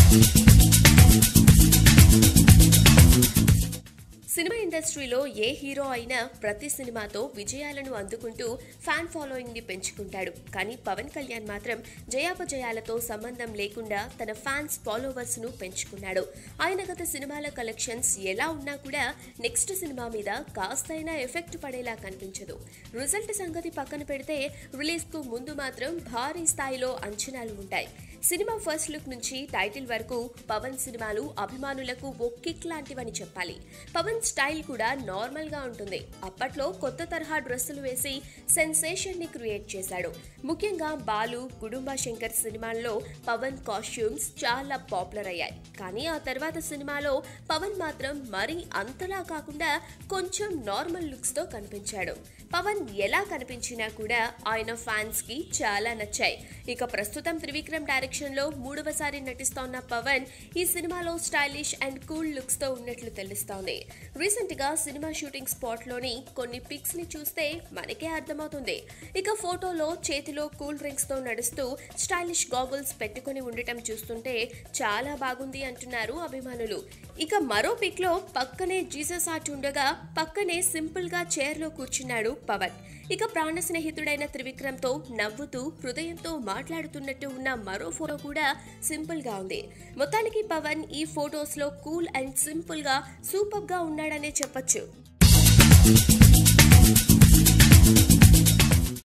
cinema ఇండస్ట్రీలో ఏ hero అయినా ప్రతి సినిమాతో విజయాలను అందుకుంటూ ఫ్యాన్ ఫాలోయింగ్ ని పెంచుకుంటాడు కానీ పవన్ కళ్యాణ్ మాత్రం జయాపజయాలతో సంబంధం లేకుండా తన ఫ్యాన్స్ ఫాలోవర్స్ ను పెంచుకున్నాడు ఆయన గత సినిమాల కలెక్షన్స్ ఎలా ఉన్నా కూడా నెక్స్ట్ సినిమా మీద కాస్తైనా ఎఫెక్ట్ పడేలా కనిపించదు రిజల్ట్ సంగతి పక్కన పెడితే రిలీజ్ కు ముందు మాత్రం భారీ స్థాయిలో అంచనాలు ఉంటాయి సినిమా ఫస్ట్ లుక్ నుంచి టైటిల్ వరకు పవన్ సినిమాలు అభిమానులకు ఓ కిక్ లాంటివని చెప్పాలి పవన్ స్టైల్ కూడా నార్మల్ గా ఉంటుంది అప్పట్లో కొత్త తరహా డ్రెస్సులు వేసి సెన్సేషన్ ని క్రియేట్ చేశాడు ముఖ్యంగా బాలు కుటుంబ శంకర్ సినిమాల్లో పవన్ కాస్ట్యూమ్స్ చాలా పాపులర్ అయ్యాయి కానీ ఆ తర్వాత సినిమాలో పవన్ మాత్రం మరీ అంతలా కాకుండా కొంచెం నార్మల్ లుక్స్ తో కనిపించాడు పవన్ ఎలా కనిపించినా కూడా ఆయన ఫ్యాన్స్ కి చాలా నచ్చాయి ఇక ప్రస్తుతం త్రివిక్రమ్ డైరెక్షన్ లో మూడవసారి నటిస్తోన్న పవన్ ఈ సినిమాలో స్టైలిష్ అండ్ కూల్ లుక్స్ తో ఉన్నట్లు తెలుస్తోంది రీసెంట్ గా సినిమా షూటింగ్ స్పాట్ లోని కొన్ని పిక్స్ ని చూస్తే మనకే అర్థమవుతుంది ఇక ఫోటోలో చేతిలో కూల్ డ్రింక్స్ తో నడుస్తూ స్టైలిష్ గాగుల్స్ పెట్టుకుని ఉండటం చూస్తుంటే చాలా బాగుంది అంటున్నారు అభిమానులు ఇక మరో పిక్ లో పక్కనే జీసస్ ఆర్ట్ ఉండగా పక్కనే సింపుల్ గా చైర్ లో కూర్చున్నాడు పవన్ ఇక ప్రాణ స్నేహితుడైన త్రివిక్రమ్ తో నవ్వుతూ హృదయంతో మాట్లాడుతున్నట్టు ఉన్న మరో ఫోటో కూడా సింపుల్ గా ఉంది మొత్తానికి పవన్ ఈ ఫొటోస్ లో కూల్ అండ్ సింపుల్ గా సూపర్ గా ఉన్నాడనే చెప్పొచ్చు